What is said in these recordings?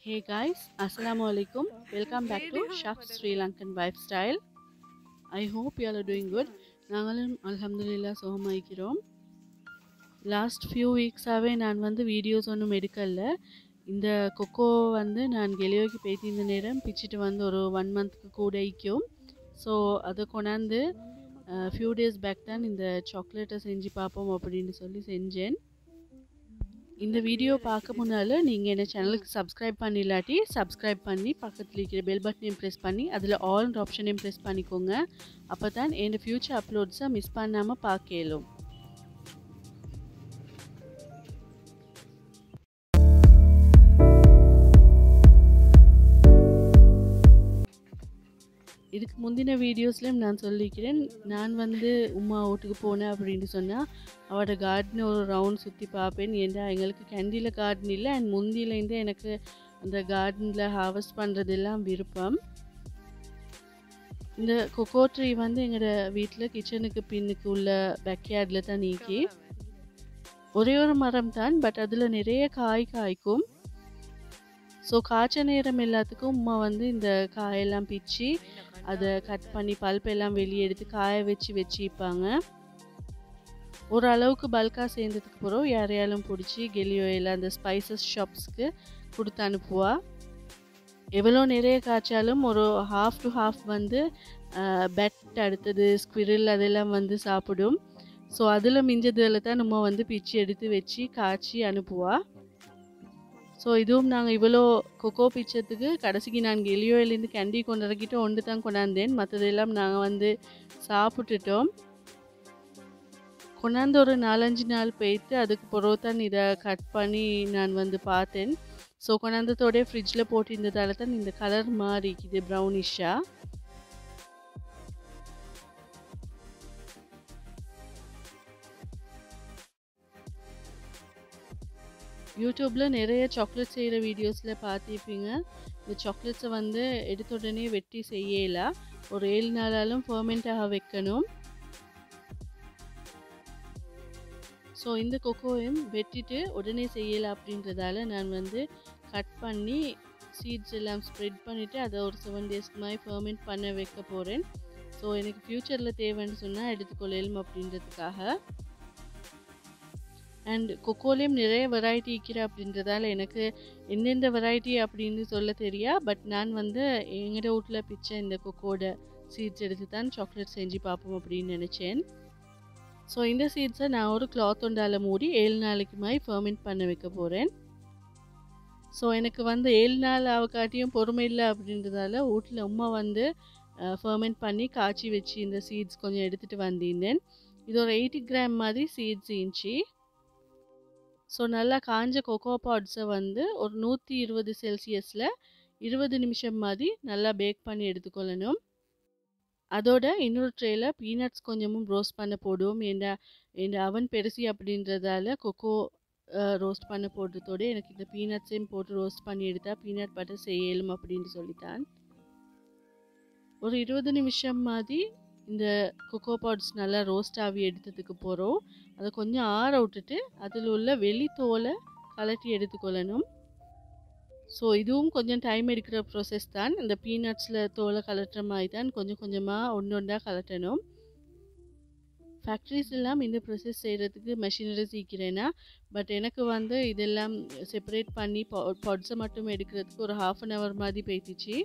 Hey guys, Assalamu alaikum. Welcome back to Chef Sri Lankan Lifestyle. I hope you all are doing good. நாங்களும் அல்ஹம்துலில்லா சுகமாயிக்கிறோம் last few வீக்ஸாகவே நான் வந்து videos ஒன்றும் எடுக்கல இந்த கொக்கோ வந்து நான் கெலியோக்கு போயிட்டு இந்த நேரம் பிச்சுட்டு வந்து ஒரு ஒன் மந்த்க்கு கூட ஐக்கும் ஸோ அதை கொண்டாந்து ஃபியூ டேஸ் பேக் தான் இந்த சாக்லேட்டை செஞ்சு பார்ப்போம் அப்படின்னு சொல்லி செஞ்சேன் இந்த வீடியோ பார்க்க முன்னால் நீங்கள் என்ன சேனலுக்கு சப்ஸ்கிரைப் பண்ணிலாட்டி சப்ஸ்கிரைப் பண்ணி பக்கத்தில் இருக்கிற பெல் பட்டனையும் ப்ரெஸ் பண்ணி அதில் ஆல் ஆப்ஷனையும் ப்ரெஸ் பண்ணிக்கோங்க அப்போ தான் என் ஃப்யூச்சர் அப்லோட்ஸை மிஸ் பண்ணாமல் பார்க்க இயலும் இதுக்கு முந்தின வீடியோஸ்லேயும் நான் சொல்லிக்கிறேன் நான் வந்து உமா வீட்டுக்கு போனேன் அப்படின்னு சொன்னால் அவட கார்டனை ஒரு ரவுண்ட் சுற்றி பார்ப்பேன் ஏன்டா எங்களுக்கு கேண்டியில் கார்டன் இல்லை அண்ட் முந்தியிலேருந்து எனக்கு அந்த கார்டனில் ஹார்வெஸ்ட் பண்ணுறதெல்லாம் விருப்பம் இந்த கொக்கோ ட்ரீ வந்து எங்களோட வீட்டில் கிச்சனுக்கு பின்னுக்கு உள்ள பேக்யார்டில் தான் நீக்கி ஒரே ஒரு மரம் தான் பட் அதில் நிறைய காய் காய்க்கும் ஸோ காய்ச்ச நேரம் எல்லாத்துக்கும் உமா வந்து இந்த காயெல்லாம் பிச்சு அதை கட் பண்ணி பல்ப் எல்லாம் வெளியே எடுத்து காய வச்சு வச்சுப்பாங்க ஒரு அளவுக்கு பல்காக சேர்ந்ததுக்கு பிறகு யாரையாலும் பிடிச்சி கெலியோ எல்லாம் அந்த ஸ்பைசஸ் ஷாப்ஸ்க்கு கொடுத்து அனுப்புவா எவ்வளோ நிறைய காய்ச்சாலும் ஒரு ஹாஃப் டு ஹாஃப் வந்து பெட் அடுத்தது ஸ்குவிரில் அதெல்லாம் வந்து சாப்பிடும் ஸோ அதில் மிஞ்சதில் தான் நம்ம வந்து பிச்சு எடுத்து வச்சு காய்ச்சி அனுப்புவா ஸோ இதுவும் நாங்கள் இவ்வளோ கொக்கோ பிச்சத்துக்கு கடைசிக்கு நான் எலியோயிலேருந்து கேண்டி கொண்டு இறக்கிட்டு ஒன்று தான் கொண்டாந்தேன் மற்றதெல்லாம் நாங்கள் வந்து சாப்பிட்டுட்டோம் கொண்டாந்து ஒரு நாலஞ்சு நாள் போய்த்து அதுக்கு பிறகு தான் இதை கட் பண்ணி நான் வந்து பார்த்தேன் ஸோ கொண்டாந்ததோடய ஃப்ரிட்ஜில் போட்டிருந்ததால தான் இந்த கலர் மாறிக்குது ப்ரௌனிஷாக யூடியூப்பில் நிறைய சாக்லேட் செய்கிற வீடியோஸில் பார்த்துருப்பீங்க இந்த சாக்லேட்ஸை வந்து எடுத்த உடனே வெட்டி செய்யல ஒரு ஏழு நாளாலும் ஃபர்மெண்ட் ஆக வைக்கணும் ஸோ இந்த கொக்கோவையும் வெட்டிட்டு உடனே செய்யலை அப்படின்றதால நான் வந்து கட் பண்ணி சீட்ஸ் எல்லாம் ஸ்ப்ரெட் பண்ணிவிட்டு அதை ஒரு செவன் டேஸ்க்கு மாதிரி ஃபர்மெண்ட் பண்ண வைக்க போகிறேன் ஸோ எனக்கு ஃப்யூச்சரில் தேவைன்னு சொன்னால் எடுத்துக்கொள்ளலும் அப்படின்றதுக்காக அண்ட் கொக்கோலேயும் நிறைய வெரைட்டி இருக்கிற அப்படின்றதால எனக்கு எந்தெந்த வெரைட்டி அப்படின்னு சொல்ல தெரியா பட் நான் வந்து எங்களோட வீட்டில் பிச்ச இந்த கொக்கோட சீட்ஸ் எடுத்து தான் சாக்லேட் செஞ்சு பார்ப்போம் அப்படின்னு நினச்சேன் ஸோ இந்த சீட்ஸை நான் ஒரு கிளாத் ஒன்றால் மூடி ஏழு நாளைக்கு மாதிரி ஃபர்மெண்ட் பண்ண வைக்க போகிறேன் ஸோ எனக்கு வந்து ஏழு நாள் அவக்காட்டியும் பொறுமை இல்லை அப்படின்றதால வீட்டில் உமா வந்து ஃபர்மெண்ட் பண்ணி காய்ச்சி வச்சு இந்த சீட்ஸ் கொஞ்சம் எடுத்துகிட்டு வந்திருந்தேன் இது ஒரு எயிட்டி கிராம் மாதிரி சீட்ஸ் இருந்துச்சு ஸோ நல்லா காஞ்ச கொக்கோ பாட்ஸை வந்து ஒரு நூற்றி இருபது செல்சியஸில் இருபது நிமிஷம் மாதிரி நல்லா பேக் பண்ணி எடுத்துக்கொள்ளணும் அதோட இன்னொரு ட்ரேயில் பீனட்ஸ் கொஞ்சமும் ரோஸ்ட் பண்ண போடுவோம் என் என் அவன் பெருசி அப்படின்றதால கொக்கோ ரோஸ்ட் பண்ண போடுறதோடு எனக்கு இந்த பீனட்ஸையும் போட்டு ரோஸ்ட் பண்ணி எடுத்தால் பீனட் பட்டர் செய்யலும் அப்படின்னு சொல்லித்தான் ஒரு இருபது நிமிஷம் மாதிரி இந்த கொக்கோ பாட்ஸ் நல்லா ரோஸ்ட் ஆகி எடுத்ததுக்கு போகிறோம் அதை கொஞ்சம் ஆற விட்டுட்டு அதில் உள்ள வெளி தோலை கலட்டி எடுத்துக்கொள்ளணும் ஸோ இதுவும் கொஞ்சம் டைம் எடுக்கிற ப்ரோசஸ் தான் இந்த பீனட்ஸில் தோலை கலட்டுற மாதிரி தான் கொஞ்சம் கொஞ்சமாக ஒன்று ஒன்றா கலட்டணும் ஃபேக்ட்ரிஸ் எல்லாம் இந்த ப்ரொசஸ் செய்கிறதுக்கு மெஷினரி சீக்கிறேன்னா பட் எனக்கு வந்து இதெல்லாம் செப்பரேட் பண்ணி பாட்ஸை மட்டும் எடுக்கிறதுக்கு ஒரு ஹாஃப் அன் ஹவர் மாதிரி போயிடுச்சு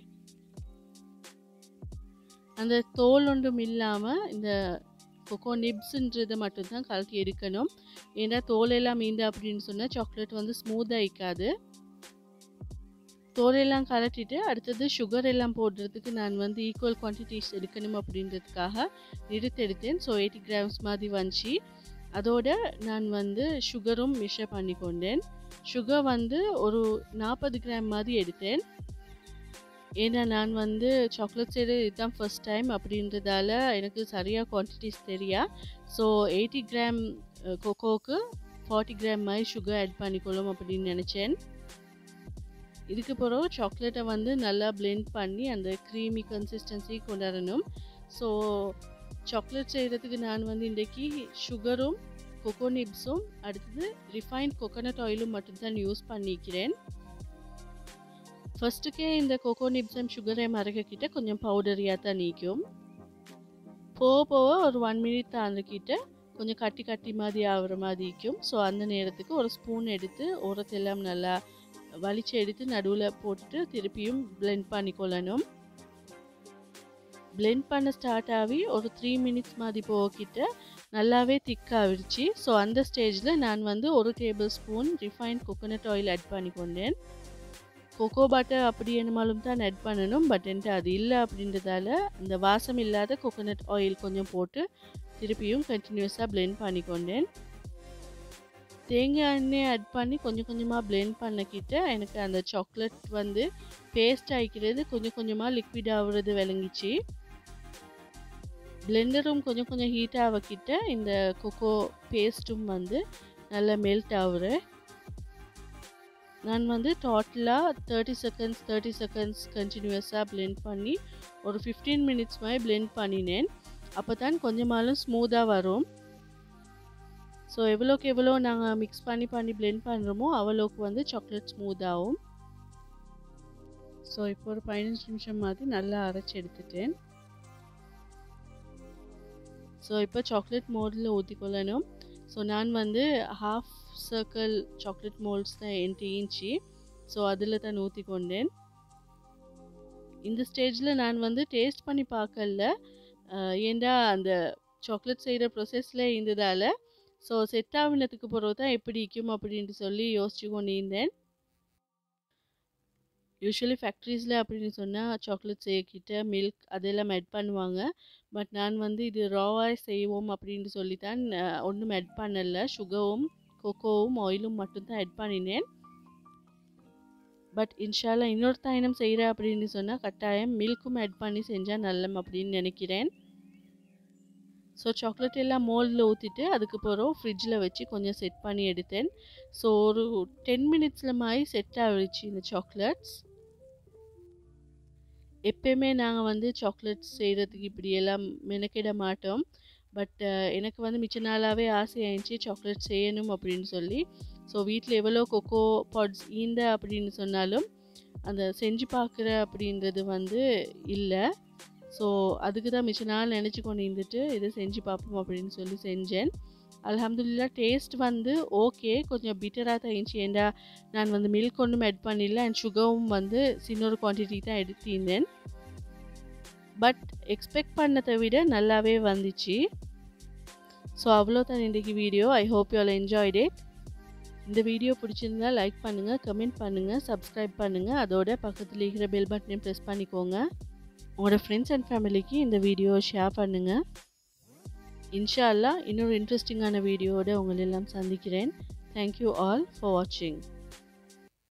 அந்த தோல் ஒன்றும் இல்லாமல் இந்த கொக்கோ நிப்ஸுன்றதை மட்டும்தான் கலக்கி எடுக்கணும் ஏன்னா தோலெல்லாம் மீந்த அப்படின்னு சொன்னால் சாக்லேட் வந்து ஸ்மூத்தாக இருக்காது தோலெல்லாம் கலட்டிட்டு அடுத்தது சுகர் எல்லாம் போடுறதுக்கு நான் வந்து ஈக்குவல் குவான்டிட்டிஸ் எடுக்கணும் அப்படின்றதுக்காக நிறுத்தி எடுத்தேன் ஸோ எயிட்டி கிராம்ஸ் மாதிரி வந்துச்சு அதோட நான் வந்து சுகரும் மிஷர் பண்ணி கொண்டேன் சுகர் வந்து ஒரு நாற்பது கிராம் மாதிரி எடுத்தேன் ஏன்னா நான் வந்து சாக்லேட் செய்கிறது இதுதான் ஃபர்ஸ்ட் டைம் அப்படின்றதால எனக்கு சரியாக குவான்டிட்டிஸ் தெரியா ஸோ எயிட்டி கிராம் கொக்கோவுக்கு ஃபார்ட்டி கிராம் மாதிரி சுகர் ஆட் பண்ணிக்கொள்ளும் அப்படின்னு நினச்சேன் இதுக்கு பிறகு சாக்லேட்டை வந்து நல்லா பிளெண்ட் பண்ணி அந்த க்ரீமி கன்சிஸ்டன்சி கொண்டாடணும் ஸோ சாக்லேட் செய்கிறதுக்கு நான் வந்து இன்றைக்கி சுகரும் கொக்கோ நிப்ஸும் அடுத்தது ரிஃபைன்ட் கோகோனட் ஆயிலும் மட்டும்தான் யூஸ் பண்ணிக்கிறேன் ஃபர்ஸ்ட்டுக்கே இந்த கொக்கோ நிப்ஸம் சுகரை மறக்கக்கிட்ட கொஞ்சம் பவுடரியாக தான் நீக்கும் போக போக ஒரு ஒன் மினிட் தாண்டிக்கிட்ட கொஞ்சம் கட்டி கட்டி மாதிரி ஆகுற மாதிரி இருக்கும் ஸோ அந்த நேரத்துக்கு ஒரு ஸ்பூன் எடுத்து உரத்தெல்லாம் நல்லா வலிச்சு எடுத்து நடுவில் போட்டுட்டு திருப்பியும் பிளெண்ட் பண்ணிக்கொள்ளணும் பிளெண்ட் பண்ண ஸ்டார்ட் ஆகி ஒரு த்ரீ மினிட்ஸ் மாதிரி போகிட்ட நல்லாவே திக்காகிடுச்சு ஸோ அந்த ஸ்டேஜில் நான் வந்து ஒரு tablespoon refined coconut oil add பண்ணி கொண்டேன் கொக்கோ பட்டர் அப்படி என்னமாலும் தான் ஆட் பண்ணணும் பட் என்கிட்ட அது இல்லை அப்படின்றதால இந்த வாசம் இல்லாத கோகோனட் ஆயில் கொஞ்சம் போட்டு திருப்பியும் கண்டினியூஸாக பிளெண்ட் பண்ணி கொண்டேன் தேங்காய் எண்ணெய் ஆட் பண்ணி கொஞ்சம் கொஞ்சமாக பிளெண்ட் பண்ணக்கிட்ட எனக்கு அந்த சாக்லேட் வந்து பேஸ்ட் ஆகிக்கிறது கொஞ்சம் கொஞ்சமாக லிக்விட் ஆகுறது விளங்கிச்சு பிளெண்டரும் கொஞ்சம் கொஞ்சம் ஹீட் ஆகக்கிட்ட இந்த கொக்கோ பேஸ்ட்டும் வந்து நல்லா மெல்ட் ஆகுற நான் வந்து டோட்டலாக தேர்ட்டி செகண்ட்ஸ் தேர்ட்டி செகண்ட்ஸ் கண்டினியூஸாக பிளெண்ட் பண்ணி ஒரு ஃபிஃப்டீன் மினிட்ஸ் மாதிரி பிளெண்ட் பண்ணினேன் அப்போ தான் கொஞ்சமாலும் ஸ்மூத்தாக வரும் ஸோ எவ்வளோக்கு எவ்வளோ நாங்கள் மிக்ஸ் பண்ணி பண்ணி பிளெண்ட் பண்ணுறோமோ அவ்வளோக்கு வந்து சாக்லேட் ஸ்மூத் ஆகும் ஸோ இப்போ ஒரு பதினஞ்சு நிமிஷம் மாதிரி நல்லா அரைச்சி எடுத்துட்டேன் ஸோ இப்போ சாக்லேட் மோல்டில் ஊற்றிக்கொள்ளணும் ஸோ நான் வந்து ஹாஃப் சர்க்கிள் சாக்லேட் மோல்ட்ஸ் தான் என்கிட்ட ஈஞ்சி ஸோ அதில் தான் ஊற்றி கொண்டேன் இந்த ஸ்டேஜில் நான் வந்து டேஸ்ட் பண்ணி பார்க்கல ஏண்டா அந்த சாக்லேட் செய்கிற ப்ரொசஸில் இருந்ததால் ஸோ செட் ஆகினதுக்கு பிறகு தான் எப்படி இருக்கும் அப்படின்ட்டு சொல்லி யோசிச்சு கொண்டு இருந்தேன் யூஸ்வலி ஃபேக்ட்ரிஸில் அப்படின்னு சொன்னால் சாக்லேட் செய்யக்கிட்ட மில்க் அதெல்லாம் ஆட் பண்ணுவாங்க பட் நான் வந்து இது ராவாக செய்வோம் அப்படின்னு சொல்லி தான் ஒன்றும் ஆட் பண்ணலை சுகரும் கொக்கோவும் ஆயிலும் மட்டும்தான் ஆட் பண்ணினேன் பட் இன்ஷால்லா இன்னொரு தாயினம் செய்கிறேன் அப்படின்னு சொன்னால் கட்டாயம் மில்க்கும் ஆட் பண்ணி செஞ்சால் நல்லம் அப்படின்னு நினைக்கிறேன் ஸோ சாக்லேட் எல்லாம் மோல்டில் ஊற்றிட்டு அதுக்கு பிறகு ஃப்ரிட்ஜில் வச்சு கொஞ்சம் செட் பண்ணி எடுத்தேன் ஸோ ஒரு டென் மினிட்ஸில் மாதிரி செட் ஆகிடுச்சு இந்த சாக்லேட்ஸ் எப்பயுமே நாங்கள் வந்து சாக்லேட்ஸ் செய்கிறதுக்கு இப்படியெல்லாம் மெனக்கிட மாட்டோம் பட் எனக்கு வந்து மிச்ச நாளாகவே ஆசையாயிருந்துச்சு சாக்லேட் செய்யணும் அப்படின்னு சொல்லி ஸோ வீட்டில் எவ்வளோ கொக்கோ பாட்ஸ் ஈந்த அப்படின்னு சொன்னாலும் அந்த செஞ்சு பார்க்குற அப்படின்றது வந்து இல்லை ஸோ அதுக்கு தான் மிச்ச நாள் நினச்சி கொண்டு இருந்துட்டு இதை செஞ்சு பார்ப்போம் அப்படின்னு சொல்லி செஞ்சேன் அலமதுல்லா டேஸ்ட் வந்து ஓகே கொஞ்சம் பிட்டராக தான் இருந்துச்சு ஏண்டா நான் வந்து மில்க் ஒன்றும் ஆட் பண்ணிடல அண்ட் சுகரும் வந்து சின்ன ஒரு குவான்டிட்டி தான் எடுத்திருந்தேன் பட் எக்ஸ்பெக்ட் பண்ணதை விட நல்லாவே வந்துச்சு ஸோ அவ்வளோதான் இன்றைக்கி video I hope you all enjoyed it இந்த வீடியோ பிடிச்சிருந்தா லைக் பண்ணுங்கள் கமெண்ட் பண்ணுங்கள் சப்ஸ்கிரைப் பண்ணுங்கள் அதோட பக்கத்தில் இருக்கிற பெல் பட்டனையும் ப்ரெஸ் பண்ணிக்கோங்க உங்களோட ஃப்ரெண்ட்ஸ் அண்ட் ஃபேமிலிக்கு இந்த வீடியோவை ஷேர் பண்ணுங்கள் இன்ஷா அல்லா இன்னொரு இன்ட்ரெஸ்டிங்கான வீடியோவோட உங்களெல்லாம் சந்திக்கிறேன் தேங்க்யூ ஆல் ஃபார் வாட்சிங்